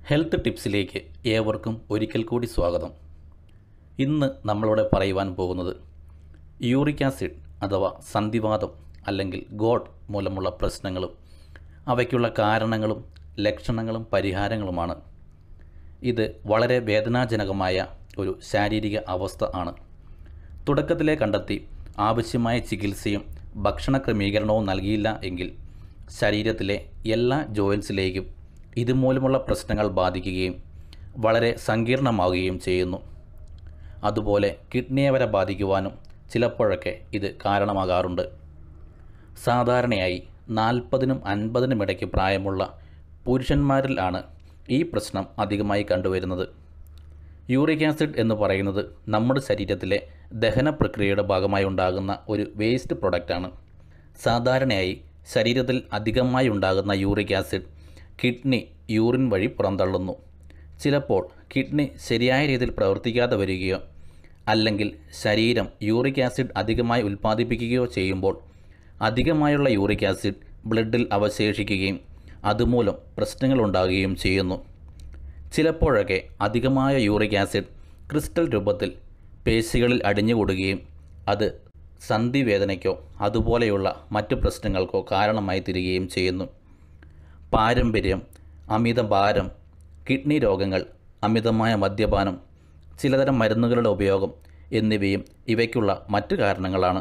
health ടിപ്സിലേക്ക് ഏവർക്കും ഒരിക്കൽ കൂടി സ്വാഗതം ഇന്ന് നമ്മളിവിടെ പറയുവാൻ പോകുന്നത് യൂറിക് ആസിഡ് അഥവാ സന്ധിവാതം അല്ലെങ്കിൽ ഗോഡ് മൂലമുള്ള പ്രശ്നങ്ങളും അവയ്ക്കുള്ള കാരണങ്ങളും ലക്ഷണങ്ങളും പരിഹാരങ്ങളുമാണ് ഇത് വളരെ വേദനാജനകമായ ഒരു ശാരീരിക അവസ്ഥ ആണ് തുടക്കത്തിലെ കണ്ടെത്തി ആവശ്യമായ ചികിത്സയും ഭക്ഷണ ക്രമീകരണവും നൽകിയില്ല എങ്കിൽ ശരീരത്തിലെ എല്ലാ ജോയിൻസിലേക്കും ഇതുമൂലമുള്ള പ്രശ്നങ്ങൾ ബാധിക്കുകയും വളരെ സങ്കീർണമാവുകയും ചെയ്യുന്നു അതുപോലെ കിഡ്നിയെ വരെ ബാധിക്കുവാനും ചിലപ്പോഴൊക്കെ ഇത് കാരണമാകാറുണ്ട് സാധാരണയായി നാൽപ്പതിനും അൻപതിനും ഇടയ്ക്ക് പ്രായമുള്ള പുരുഷന്മാരിലാണ് ഈ പ്രശ്നം അധികമായി കണ്ടുവരുന്നത് യൂറിക് ആസിഡ് എന്ന് പറയുന്നത് നമ്മുടെ ശരീരത്തിലെ ദഹന പ്രക്രിയയുടെ ഭാഗമായി ഉണ്ടാകുന്ന ഒരു വേസ്റ്റ് പ്രൊഡക്റ്റാണ് സാധാരണയായി ശരീരത്തിൽ അധികമായി ഉണ്ടാകുന്ന യൂറിക് ആസിഡ് കിഡ്നി യൂറിൻ വഴി പുറന്തള്ളുന്നു ചിലപ്പോൾ കിഡ്നി ശരിയായ രീതിയിൽ പ്രവർത്തിക്കാതെ വരികയോ അല്ലെങ്കിൽ ശരീരം യൂറിക് ആസിഡ് അധികമായി ഉൽപ്പാദിപ്പിക്കുകയോ ചെയ്യുമ്പോൾ അധികമായുള്ള യൂറിക് ആസിഡ് ബ്ലഡിൽ അവശേഷിക്കുകയും അതുമൂലം പ്രശ്നങ്ങൾ ഉണ്ടാകുകയും ചെയ്യുന്നു ചിലപ്പോഴൊക്കെ അധികമായ യൂറിക് ആസിഡ് ക്രിസ്റ്റൽ രൂപത്തിൽ പേശികളിൽ അടിഞ്ഞുകൂടുകയും അത് സന്ധിവേദനയ്ക്കോ അതുപോലെയുള്ള മറ്റു പ്രശ്നങ്ങൾക്കോ കാരണമായി തീരുകയും ചെയ്യുന്നു പാരമ്പര്യം അമിതഭാരം കിഡ്നി രോഗങ്ങൾ അമിതമായ മദ്യപാനം ചിലതരം മരുന്നുകളുടെ ഉപയോഗം എന്നിവയും ഇവയ്ക്കുള്ള മറ്റു കാരണങ്ങളാണ്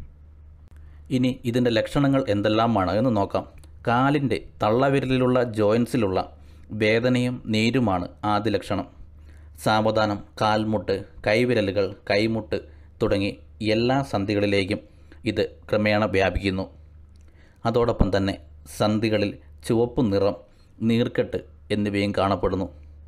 ഇനി ഇതിൻ്റെ ലക്ഷണങ്ങൾ എന്തെല്ലാമാണ് എന്ന് നോക്കാം കാലിൻ്റെ തള്ളവിരലിലുള്ള ജോയിൻസിലുള്ള വേദനയും നീരുമാണ് ആദ്യ ലക്ഷണം സാവധാനം കാൽമുട്ട് കൈവിരലുകൾ കൈമുട്ട് തുടങ്ങി എല്ലാ സന്ധികളിലേക്കും ഇത് ക്രമേണ വ്യാപിക്കുന്നു അതോടൊപ്പം തന്നെ സന്ധികളിൽ ചുവപ്പ് നിറം നീർക്കെട്ട് എന്നിവയും കാണപ്പെടുന്നു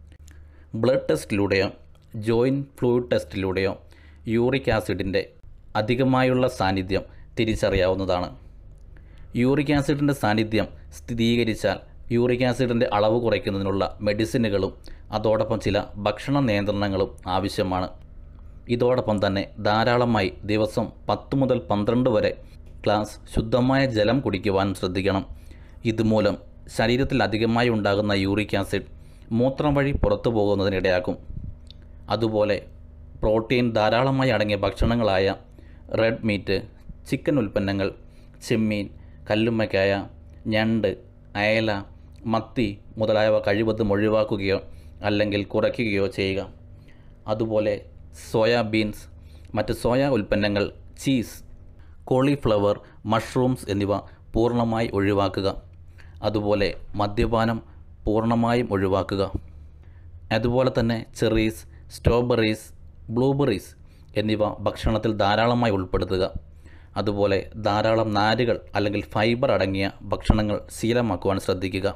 ബ്ലഡ് ടെസ്റ്റിലൂടെയോ ജോയിൻറ്റ് ഫ്ലൂയിഡ് ടെസ്റ്റിലൂടെയോ യൂറിക് ആസിഡിൻ്റെ അധികമായുള്ള സാന്നിധ്യം തിരിച്ചറിയാവുന്നതാണ് യൂറിക് ആസിഡിൻ്റെ സാന്നിധ്യം സ്ഥിരീകരിച്ചാൽ യൂറിക് ആസിഡിൻ്റെ അളവ് കുറയ്ക്കുന്നതിനുള്ള മെഡിസിനുകളും അതോടൊപ്പം ചില ഭക്ഷണ നിയന്ത്രണങ്ങളും ആവശ്യമാണ് ഇതോടൊപ്പം തന്നെ ധാരാളമായി ദിവസം പത്ത് മുതൽ പന്ത്രണ്ട് വരെ ഗ്ലാസ് ശുദ്ധമായ ജലം കുടിക്കുവാൻ ശ്രദ്ധിക്കണം ഇതുമൂലം ശരീരത്തിൽ അധികമായി ഉണ്ടാകുന്ന യൂറിക് ആസിഡ് മൂത്രം വഴി പുറത്തു പോകുന്നതിനിടയാക്കും അതുപോലെ പ്രോട്ടീൻ ധാരാളമായി അടങ്ങിയ ഭക്ഷണങ്ങളായ റെഡ് മീറ്റ് ചിക്കൻ ഉൽപ്പന്നങ്ങൾ ചെമ്മീൻ കല്ലുമ്മക്കായ ഞണ്ട് അയല മത്തി മുതലായവ കഴിവതും ഒഴിവാക്കുകയോ അല്ലെങ്കിൽ കുറയ്ക്കുകയോ ചെയ്യുക അതുപോലെ സോയാബീൻസ് മറ്റ് സോയ ഉൽപ്പന്നങ്ങൾ ചീസ് കോളിഫ്ലവർ മഷ്റൂംസ് എന്നിവ പൂർണ്ണമായി ഒഴിവാക്കുക അതുപോലെ മദ്യപാനം പൂർണ്ണമായും ഒഴിവാക്കുക അതുപോലെ തന്നെ ചെറീസ് സ്ട്രോബെറീസ് ബ്ലൂബെറീസ് എന്നിവ ഭക്ഷണത്തിൽ ധാരാളമായി ഉൾപ്പെടുത്തുക അതുപോലെ ധാരാളം നാരുകൾ അല്ലെങ്കിൽ ഫൈബർ അടങ്ങിയ ഭക്ഷണങ്ങൾ ശീലമാക്കുവാൻ ശ്രദ്ധിക്കുക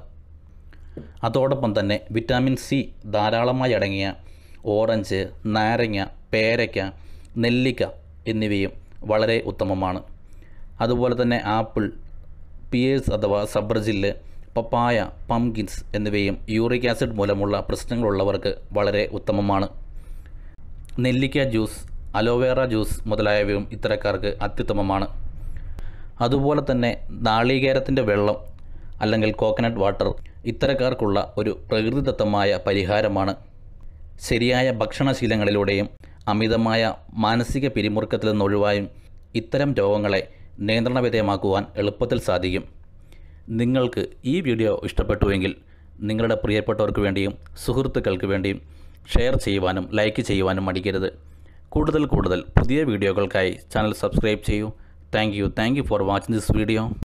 അതോടൊപ്പം തന്നെ വിറ്റാമിൻ സി ധാരാളമായി അടങ്ങിയ ഓറഞ്ച് നാരങ്ങ പേരയ്ക്ക നെല്ലിക്ക എന്നിവയും വളരെ ഉത്തമമാണ് അതുപോലെ തന്നെ ആപ്പിൾ പിയേഴ്സ് അഥവാ സബ്രജില്ല് പപ്പായ പംകിൻസ് എന്നിവയും യൂറിക് ആസിഡ് മൂലമുള്ള പ്രശ്നങ്ങളുള്ളവർക്ക് വളരെ ഉത്തമമാണ് നെല്ലിക്ക ജ്യൂസ് അലോവേറ ജ്യൂസ് മുതലായവയും ഇത്തരക്കാർക്ക് അത്യുത്തമമാണ് അതുപോലെ തന്നെ നാളികേരത്തിൻ്റെ വെള്ളം അല്ലെങ്കിൽ കോക്കനട്ട് വാട്ടർ ഇത്തരക്കാർക്കുള്ള ഒരു പ്രകൃതിദത്തമായ പരിഹാരമാണ് ശരിയായ ഭക്ഷണശീലങ്ങളിലൂടെയും അമിതമായ മാനസിക പിരിമുറുക്കത്തിൽ നിന്നൊഴിവായും ഇത്തരം രോഗങ്ങളെ നിയന്ത്രണ വിധേയമാക്കുവാൻ എളുപ്പത്തിൽ സാധിക്കും നിങ്ങൾക്ക് ഈ വീഡിയോ ഇഷ്ടപ്പെട്ടുവെങ്കിൽ നിങ്ങളുടെ പ്രിയപ്പെട്ടവർക്ക് വേണ്ടിയും സുഹൃത്തുക്കൾക്ക് വേണ്ടിയും ഷെയർ ചെയ്യുവാനും ലൈക്ക് ചെയ്യുവാനും മടിക്കരുത് കൂടുതൽ കൂടുതൽ പുതിയ വീഡിയോകൾക്കായി ചാനൽ സബ്സ്ക്രൈബ് ചെയ്യൂ thank you thank you for watching this video